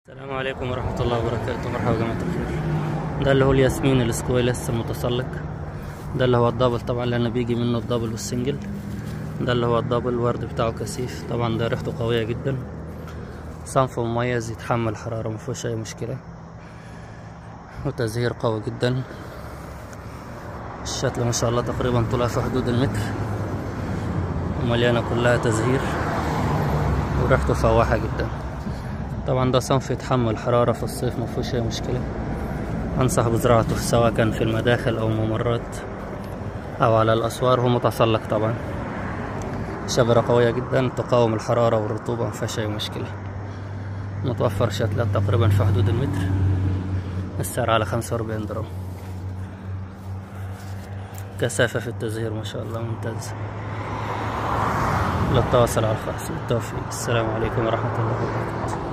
السلام عليكم ورحمة الله وبركاته مرحبا يا جماعة الخير ده اللي هو الياسمين السكويلس المتسلق ده اللي هو الدبل طبعا لأن بيجي منه الدبل والسنجل ده اللي هو الدبل الورد بتاعه كثيف طبعا ده ريحته قوية جدا صنف مميز يتحمل الحرارة مفيهوش أي مشكلة وتزهير قوي جدا الشتلة ما شاء الله تقريبا طولها في حدود المتر ومليانة كلها تزهير وريحته فواحة جدا طبعا ده صنف يتحمل الحرارة في الصيف مفيهوش أي مشكلة أنصح بزراعته سواء كان في المداخل أو الممرات أو على الأسوار هو متسلق طبعا شجرة قوية جدا تقاوم الحرارة والرطوبة مفيهاش أي مشكلة متوفر شتلات تقريبا في حدود المتر السعر على خمسة وأربعين درهم كثافة في التزهير ما شاء الله ممتاز للتواصل على الخاص بالتوفيق السلام عليكم ورحمة الله وبركاته